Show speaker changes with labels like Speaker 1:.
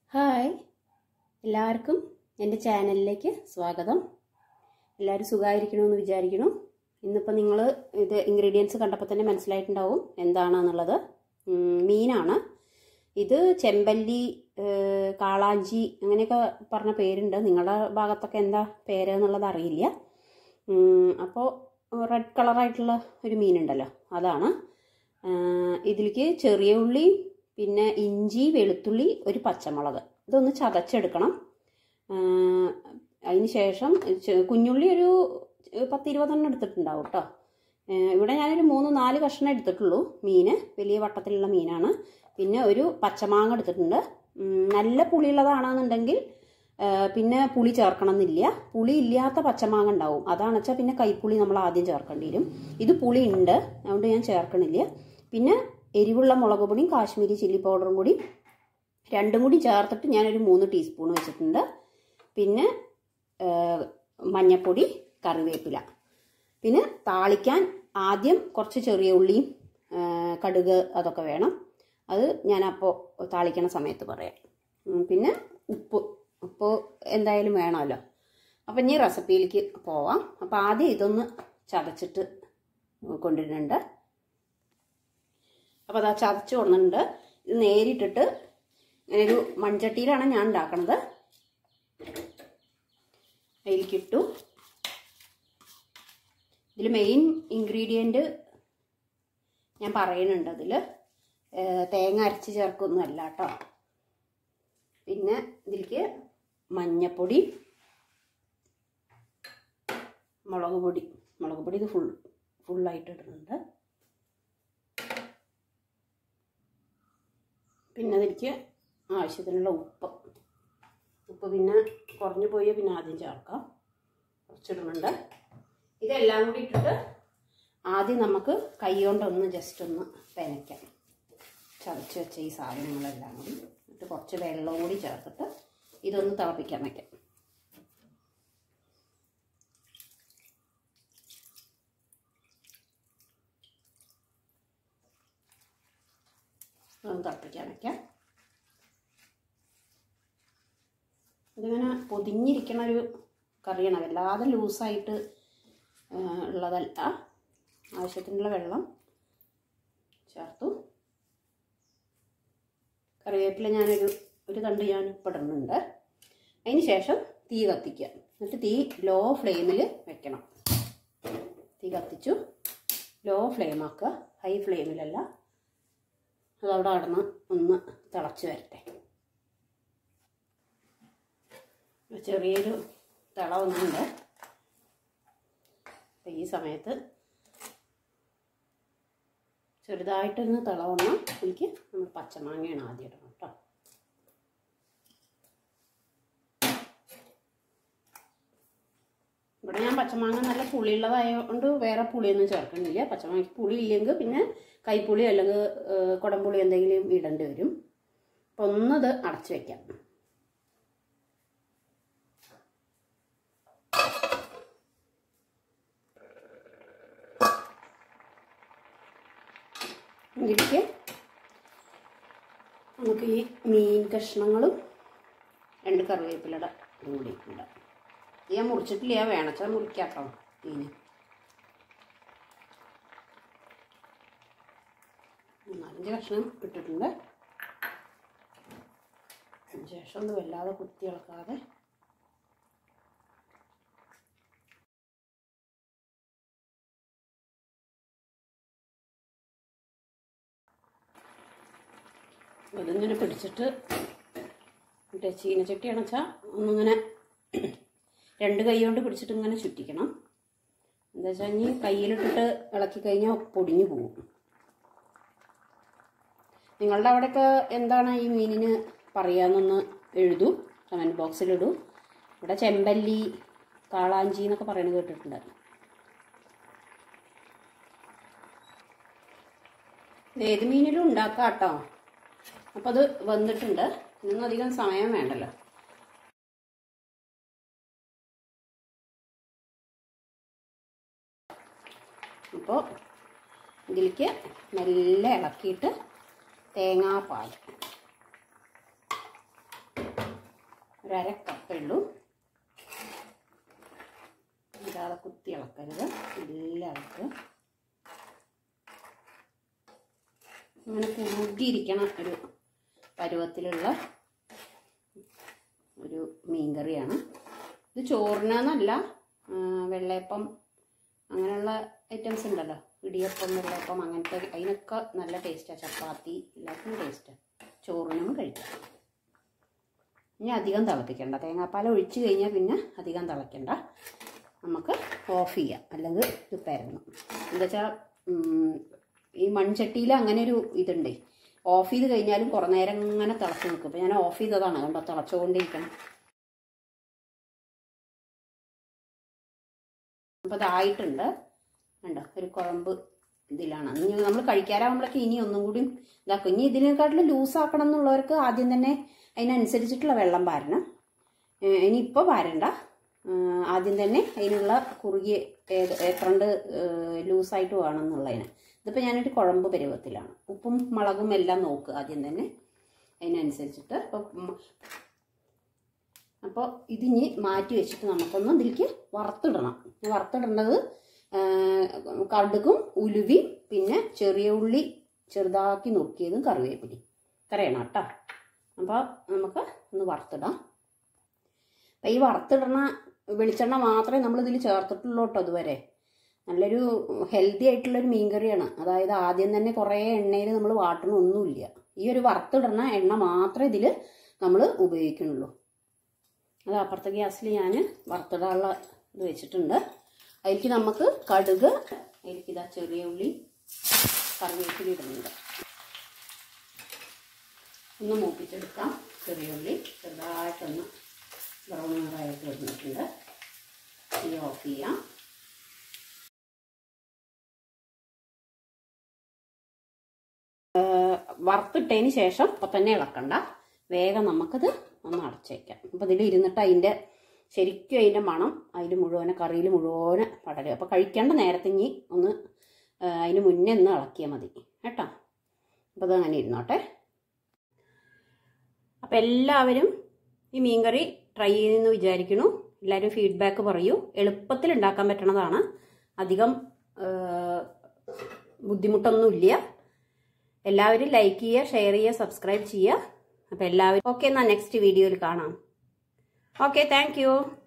Speaker 1: hi എല്ലാവർക്കും എൻ്റെ ചാനലിലേക്ക് സ്വാഗതം എല്ലാവരും സുഖമായിരിക്കണമെന്ന് വിചാരിക്കണം ഇന്നിപ്പോൾ നിങ്ങൾ ഇത് ഇൻഗ്രീഡിയൻസ് കണ്ടപ്പോൾ തന്നെ മനസ്സിലായിട്ടുണ്ടാവും എന്താണെന്നുള്ളത് ഉം, മീനാണ് ഇത് ചെമ്പല്ലി ഏഹ്, കാളാഞ്ചി അങ്ങനെയൊക്കെ പറഞ്ഞ പേരുണ്ട് നിങ്ങളുടെ ഭാഗത്തൊക്കെ എന്താ പേര് എന്നുള്ളത് അറിയില്ല അപ്പോൾ റെഡ് കളറായിട്ടുള്ള ഒരു മീനുണ്ടല്ലോ അതാണ് ആഹ് ഇതിലേക്ക് ചെറിയ ഉള്ളി പിന്നെ ഇഞ്ചി വെളുത്തുള്ളി ഒരു പച്ചമുളക് ഇതൊന്ന് ചതച്ചെടുക്കണം ആഹ് അതിന് ശേഷം ചെ- കുഞ്ഞുള്ളി ഒരു പത്ത് ഇരുപതെണ്ണം എടുത്തിട്ടുണ്ടാവും കേട്ടോ ആഹ് ഇവിടെ ഞാനൊരു മൂന്ന് നാല് കഷ്ണം എടുത്തിട്ടുള്ളൂ മീന് വലിയ വട്ടത്തിലുള്ള മീനാണ് പിന്നെ ഒരു പച്ചമാങ്ങ എടുത്തിട്ടുണ്ട് ഉം, നല്ല പുളിയുള്ളതാണെന്നുണ്ടെങ്കിൽ ആഹ് പിന്നെ പുളി ചേർക്കണം എന്നില്ല പുളി ഇല്ലാത്ത പച്ചമാങ്ങ ഉണ്ടാവും അതാണ് വെച്ചാൽ പിന്നെ കൈപ്പുളി നമ്മൾ ആദ്യം ചേർക്കേണ്ടി വരും ഇത് പുളി ഉണ്ട് അതുകൊണ്ട് ഞാൻ ചേർക്കണില്ല പിന്നെ എരിവുള്ള മുളക് പൊടിയും കാശ്മീരി ചില്ലി പൗഡറും കൂടി രണ്ടും കൂടി ചേർത്തിട്ട് ഞാനൊരു മൂന്ന് ടീസ്പൂൺ വെച്ചിട്ടുണ്ട് പിന്നെ ആഹ് മഞ്ഞപ്പൊടി കറിവേപ്പില പിന്നെ താളിക്കാൻ ആദ്യം കുറച്ച് ചെറിയ ഉള്ളിയും ആഹ് കടുക് അതൊക്കെ വേണം അത് ഞാനപ്പോൾ താളിക്കണ സമയത്ത് പറയാം ഉം, പിന്നെ ഉപ്പ് ഉപ്പ് എന്തായാലും വേണമല്ലോ അപ്പം ഇനി റെസിപ്പിയിലേക്ക് പോവാം അപ്പം ആദ്യം ഇതൊന്ന് ചതച്ചിട്ട് കൊണ്ടുവരുന്നുണ്ട് അപ്പോൾ അതാ ചതച്ച് കൊണ്ടുണ്ട് ഇത് നേരിട്ടിട്ട് ഇങ്ങനെ ഒരു മൺചട്ടിയിലാണ് ഞാൻ ഉണ്ടാക്കണത് അതിലേക്കിട്ടു ഇതിൽ മെയിൻ ഇൻഗ്രീഡിയൻറ്റ് ഞാൻ പറയുന്നുണ്ട് അതിൽ തേങ്ങ അരച്ച് ചേർക്കൊന്നുമല്ല കേട്ടോ പിന്നെ ഇതിലേക്ക് മഞ്ഞപ്പൊടി മുളക് പൊടി മുളക് പൊടി ഇത് ഫുൾ ഫുള്ളായിട്ട് ഇടുന്നുണ്ട് പിന്നെ അതിലേക്ക് ആവശ്യത്തിനുള്ള ഉപ്പ് ഉപ്പ് പിന്നെ കുറഞ്ഞു പോയി പിന്നെ ആദ്യം ചേർക്കാം കുറച്ചിടുന്നുണ്ട് ഇതെല്ലാം കൂടി ഇട്ടിട്ട് ആദ്യം നമുക്ക് കൈ കൊണ്ടൊന്ന് ജസ്റ്റ് ഒന്ന് പെനയ്ക്കാം ചതച്ച് വെച്ച ഈ സാധനങ്ങളെല്ലാം കൂടി എന്നിട്ട് കുറച്ച് വെള്ളവും കൂടി ചേർത്തിട്ട് ഇതൊന്ന് തിളപ്പിക്കാൻ വയ്ക്കാം ഒന്ന് തിളപ്പിക്കാൻ വയ്ക്കാം ഇതിങ്ങനെ പൊതിഞ്ഞിരിക്കണ ഒരു കറിയാണ് വല്ലാതെ ലൂസായിട്ട് ആ, ഉള്ളതല്ല ആവശ്യത്തിനുള്ള വെള്ളം ചേർത്തു കറിവേപ്പില ഞാനൊരു ഒരു തണ്ട് ഞാൻ ഇപ്പിടുന്നുണ്ട് അതിന് ശേഷം തീ കത്തിക്കുക എന്നിട്ട് തീ ലോ ഫ്ലെയിമിൽ വെക്കണം തീ കത്തിച്ചു ലോ ഫ്ലെയിം ആക്കുക ഹൈ ഫ്ലെയിമിലല്ല അതവിടെ കടന്ന് ഒന്ന് തിളച്ച് വരട്ടെ ചെറിയൊരു തിള വന്നുണ്ട് അപ്പം ഈ സമയത്ത് ചെറുതായിട്ടൊന്ന് തിള വന്നാൽ എനിക്ക് നമ്മൾ പച്ചമാങ്ങയാണ് ആദ്യം ഇടണം കേട്ടോ ഇവിടെ ഞാൻ പച്ചമാങ്ങ നല്ല പുളിയുള്ളതായതുകൊണ്ട് വേറെ പുളിയൊന്നും ചേർക്കണില്ല പച്ചമാങ്ങ പുളി ഇല്ലെങ്കിൽ പിന്നെ കൈപ്പുളി അല്ലെങ്കിൽ ഏഹ്, കുടംപുളി എന്തെങ്കിലും ഇടേണ്ടി വരും അപ്പം ഒന്നത് അടച്ചു വെക്കാം ഇതിലേക്ക് നമുക്ക് ഈ മീൻ കഷ്ണങ്ങളും രണ്ട് കറിവേപ്പിലയുടെ ഇതും കൂടി ഇടാം ഇത് ഞാൻ മുറിച്ചിട്ടില്ല വേണച്ചാൽ മുറിക്കാട്ടോ മീൻ നാലഞ്ച് കഷ്ണം ഇട്ടിട്ടുണ്ട് അതിന് ശേഷം ഒന്ന് വല്ലാതെ കുത്തി ഇളക്കാതെ അതിങ്ങനെ പിടിച്ചിട്ട് മറ്റേ ചീനച്ചട്ടി അണച്ചാൽ ഒന്നിങ്ങനെ രണ്ട് കൈ കൊണ്ട് പിടിച്ചിട്ട് ഇങ്ങനെ ചുറ്റിക്കണം എന്താ വെച്ചാൽ ഇനി കയ്യിലിട്ടിട്ട് ഇളക്കി കഴിഞ്ഞാൽ പൊടിഞ്ഞു പോകും നിങ്ങളുടെ അവിടെയൊക്കെ എന്താണ് ഈ മീനിന് പറയാമെന്നൊന്ന് എഴുതൂ കമൻറ്റ് ബോക്സിലിടൂ ഇവിടെ ചെമ്പല്ലി കാളാഞ്ചി എന്നൊക്കെ പറയുന്നത് കേട്ടിട്ടുണ്ട് ഇത് ഏത് മീനിലും ഉണ്ടാക്കാം കേട്ടോ അപ്പോൾ അത് വന്നിട്ടുണ്ട് ഇന്നൊന്നും അധികം സമയം വേണ്ടല്ലോ അപ്പോൾ ഇതിലേക്ക് മെല്ലെ ഇളക്കിയിട്ട് തേങ്ങാപ്പാൽ ഒരു അര കപ്പേ ഉള്ളൂ ഇതാതെ കുത്തി ഇളക്കരുത് എല്ലാം ഇളക്കുക അങ്ങനെ കുറുകിയിരിക്കണ ഒരു പരുവത്തിലുള്ള ഒരു മീൻകറിയാണ് ഇത് ചോറിനെന്നല്ല വെള്ളയപ്പം അങ്ങനെയുള്ള ഐറ്റംസ് ഉണ്ടല്ലോ ഇടിയപ്പം വെള്ളയപ്പം അങ്ങനത്തെ അതിനൊക്കെ നല്ല ടേസ്റ്റാണ് ചപ്പാത്തി എല്ലാത്തിനും ടേസ്റ്റാണ് ചോറിനും കഴിക്കാം ഇനി അധികം തിളപ്പിക്കണ്ട തേങ്ങാപ്പാൽ ഒഴിച്ച് കഴിഞ്ഞാൽ പിന്നെ അധികം തിളയ്ക്കണ്ട നമുക്ക് ഓഫ് ചെയ്യാം അല്ലെങ്കിൽ ഇത് പരന്നു എന്താ വെച്ചാൽ ഈ മൺചട്ടിയിൽ അങ്ങനെ ഒരു ഇതുണ്ട് ഓഫ് ചെയ്ത് കഴിഞ്ഞാലും കുറേ നേരം ഇങ്ങനെ തിളച്ച് നിൽക്കും അപ്പോൾ ഞാൻ ഓഫ് ചെയ്തതാണ് കണ്ടോ തിളച്ചുകൊണ്ടിരിക്കണം അപ്പോൾ ഇതായിട്ടുണ്ട് കണ്ടോ ഒരു കുഴമ്പ് ഇതിലാണ് ഇനി നമ്മൾ കഴിക്കാറാകുമ്പോഴേക്ക് ഇനി ഒന്നും കൂടി ഇതാക്കും ഇനി ഇതിനെക്കാട്ടിലും ലൂസാക്കണം എന്നുള്ളവർക്ക് ആദ്യം തന്നെ അതിനനുസരിച്ചിട്ടുള്ള വെള്ളം പാരണം ഏഹ് ഇനിയിപ്പോൾ പാരണ്ട ഏഹ് ആദ്യം തന്നെ അതിനുള്ള കുറുകിയ ഏത് എത്രണ്ട് ലൂസായിട്ട് വേണം എന്നുള്ളതിന് ഇതിപ്പോൾ ഞാനൊരു കുഴമ്പ് പരുവത്തിലാണ് ഉപ്പും മുളകും എല്ലാം നോക്കുക ആദ്യം തന്നെ അതിനനുസരിച്ചിട്ട് അപ്പോൾ അപ്പോൾ ഇതിനി മാറ്റി വെച്ചിട്ട് നമുക്കൊന്ന് ഇതിലേക്ക് വറുത്തിടണം ഈ വറുത്തിടേണ്ടത് ആ, കടുകും ഉലുവയും പിന്നെ ചെറിയ ഉള്ളി ചെറുതാക്കി നുറുക്കിയതും കറിവേപ്പിലി കറിയണം കേട്ടോ അപ്പോൾ നമുക്ക് ഒന്ന് വറുത്തിടാം അപ്പം ഈ വറുത്തിടണ വെളിച്ചെണ്ണ മാത്രമേ നമ്മൾ ഇതിൽ ചേർത്തിട്ടുള്ളൂ കേട്ടോ ഇതുവരെ നല്ലൊരു ഹെൽത്തി ആയിട്ടുള്ളൊരു മീൻകറിയാണ് അതായത് ആദ്യം തന്നെ കുറേ എണ്ണയിൽ നമ്മൾ വാട്ടണമൊന്നുമില്ല ഈ ഒരു വറുത്തിടണ എണ്ണ മാത്രമേ ഇതിൽ നമ്മൾ ഉപയോഗിക്കുന്നുള്ളൂ അത് അപ്പുറത്തെ ഗ്യാസിൽ ഞാൻ വറുത്തിടാനുള്ള ഇത് വെച്ചിട്ടുണ്ട് അതിലേക്ക് നമുക്ക് കടുക് അതിലേക്ക് ഇതാ ചെറിയ ഉള്ളി കറിവേപ്പില ഇടുന്നുണ്ട് ഒന്ന് മൂപ്പിച്ചെടുക്കാം ചെറിയ ഉള്ളി ചെറുതായിട്ടൊന്ന് ബ്രൗൺ കളറായിട്ട് വന്നിട്ടുണ്ട് തീ ഓഫ് ചെയ്യാം വറുത്തിട്ടതിന് ശേഷം അപ്പം തന്നെ ഇളക്കണ്ട വേഗം നമുക്കത് ഒന്ന് അടച്ചേക്കാം അപ്പം ഇതിൽ ഇരുന്നിട്ട് അതിൻ്റെ ശരിക്കും അതിൻ്റെ മണം അതിൽ മുഴുവനെ കറിയിൽ മുഴുവനെ പടരും അപ്പോൾ കഴിക്കേണ്ട നേരത്തെ ഇനി ഒന്ന് ആ, അതിന് മുന്നേ ഒന്ന് ഇളക്കിയാൽ മതി കേട്ടോ അപ്പോൾ അതങ്ങനെ ഇരുന്നോട്ടെ അപ്പോൾ എല്ലാവരും ഈ മീൻകറി ട്രൈ ചെയ്തെന്ന് വിചാരിക്കുന്നു എല്ലാവരും ഫീഡ്ബാക്ക് പറയൂ എളുപ്പത്തിൽ ഉണ്ടാക്കാൻ പറ്റണതാണ് അധികം ആ, ബുദ്ധിമുട്ടൊന്നുമില്ല എല്ലാവരും ലൈക്ക് ചെയ്യുക ഷെയർ ചെയ്യുക സബ്സ്ക്രൈബ് ചെയ്യുക അപ്പോൾ എല്ലാവരും ഓക്കെ എന്നാൽ നെക്സ്റ്റ് വീഡിയോയിൽ കാണാം ഓക്കെ താങ്ക്